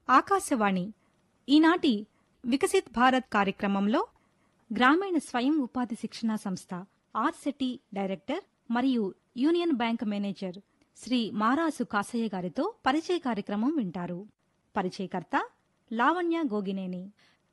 ఆకాశవాణి ఈనాటి వికసిత్ భారత్ కార్యక్రమంలో గ్రామీణ స్వయం ఉపాధి శిక్షణా సంస్థ ఆర్సెటి డైరెక్టర్ మరియు Union Bank manager Shri Marasu Kasayya గారితో పరిచయ కార్యక్రమం వింటారు పరిచయకర్త లావణ్య గోగినేని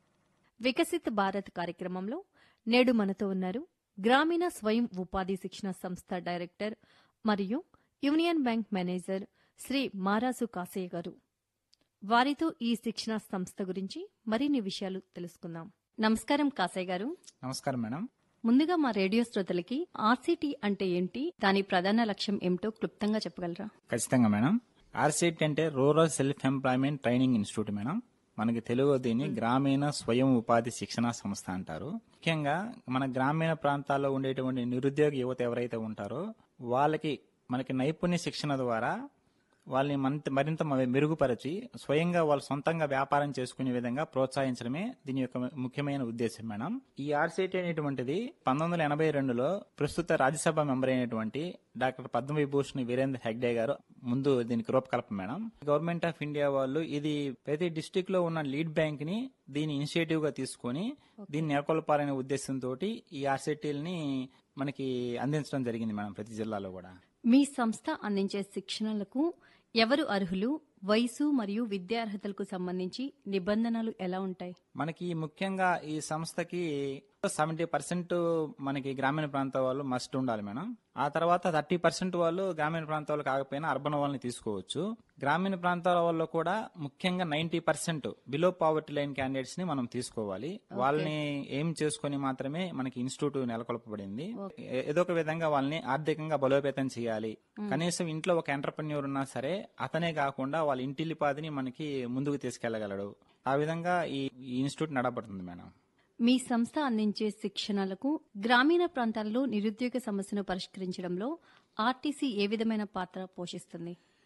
వికసిత్ భారత్ కార్యక్రమంలో నేడు మనతో ఉన్నారు గ్రామీణ స్వయం ఉపాధి శిక్షణ సంస్థ డైరెక్టర్ మరియు Union Bank manager Shri Marasu Kasayya garu వారితో ఈ శిక్షణ సంస్థ గురించి మరిన్ని విషయాలు తెలుసుకుందాం నమస్కారం కాసయ్య గారు నమస్కారం మేడం ముందుగా మా రేడియో శ్రోతలకి ఆర్సీటీ అంటే ఏంటి దాని ప్రధాన లక్ష్యం ఏమిటో క్లుప్తంగా చెప్పగలరా ఖచ్చితంగా మేడం ఆర్సీటీ అంటే rural self employment training institute madam మనకి తెలుగు దీన్ని గ్రామీణ స్వయం ఉపాధి శిక్షణా సంస్థ అంటారు ముఖ్యంగా మన గ్రామీణ ప్రాంతాల్లో ఉండేటువంటి నిరుద్యోగ యువత ఎవరైతే ఉంటారో వాళ్ళకి మనకి నైపుణ్య శిక్షణ ద్వారా వాళ్ళని మరింత మరింత మెరుగుపరిచి స్వయంగా వాళ్ళు సొంతంగా వ్యాపారం చేసుకునే విధంగా ప్రోత్సహించడమే దీని యొక్క ముఖ్యమైన ఉద్దేశం మేడం ఈ ఆర్సీటీ అనేటువంటిది పంతొమ్మిది వందల ఎనభై రెండులో ప్రస్తుత రాజ్యసభ మెంబర్ అయినటువంటి డాక్టర్ పద్మవిభూషణ్ వీరేంద్ర హెగ్డే గారు ముందు దీనికి రూపకల్పన మేడం గవర్నమెంట్ ఆఫ్ ఇండియా వాళ్ళు ఇది ప్రతి డిస్టిక్ లో ఉన్న లీడ్ బ్యాంక్ ని దీని ఇనిషియేటివ్ గా తీసుకొని దీన్ని నెలకొల్పాలనే ఉద్దేశంతో ఈ ఆర్సీటీలని మనకి అందించడం జరిగింది మేడం ప్రతి జిల్లాలో కూడా మీ సంస్థ అందించే శిక్షణలకు ఎవరు అర్హులు వయసు మరియు విద్యార్హతలకు సంబంధించి నిబంధనలు ఎలా ఉంటాయి మనకి ముఖ్యంగా ఈ సంస్థకి సెవెంటీ పర్సెంట్ మనకి గ్రామీణ ప్రాంత వాళ్ళు మస్ట్ ఉండాలి మేడం ఆ తర్వాత థర్టీ పర్సెంట్ వాళ్ళు గ్రామీణ ప్రాంతాలు కాకపోయినా అర్బన్ వాళ్ళని తీసుకోవచ్చు గ్రామీణ ప్రాంతాల వాళ్ళు కూడా ముఖ్యంగా ninety percent below poverty line candidates ని మనం తీసుకోవాలి వాళ్ళని ఏం చేసుకుని మాత్రమే మనకి ఇన్స్టిట్యూట్ నెలకొల్పబడింది ఏ- ఏదో ఒక విధంగా వాళ్ళని ఆర్థికంగా బలోపేతం చేయాలి కనీసం ఇంట్లో ఒక ఎంటర్ప్రెన్యూర్ ఉన్నా సరే అతనే కాకుండా వాళ్ళ ఇంటిల్లిపాదిని మనకి ముందుకు తీసుకెళ్లగలడు ఆ విధంగా ఈ ఈ ఇన్స్టిట్యూట్ నడపడుతుంది మేడం మీ సంస్థ అందించే శిక్షణలకు గ్రామీణ ప్రాంతాల్లో నిరుద్యోగ సమస్యను పరిష్కరించడంలో ఆర్టీసీ ఏ విధమైన పాత్ర పోషిస్తుంది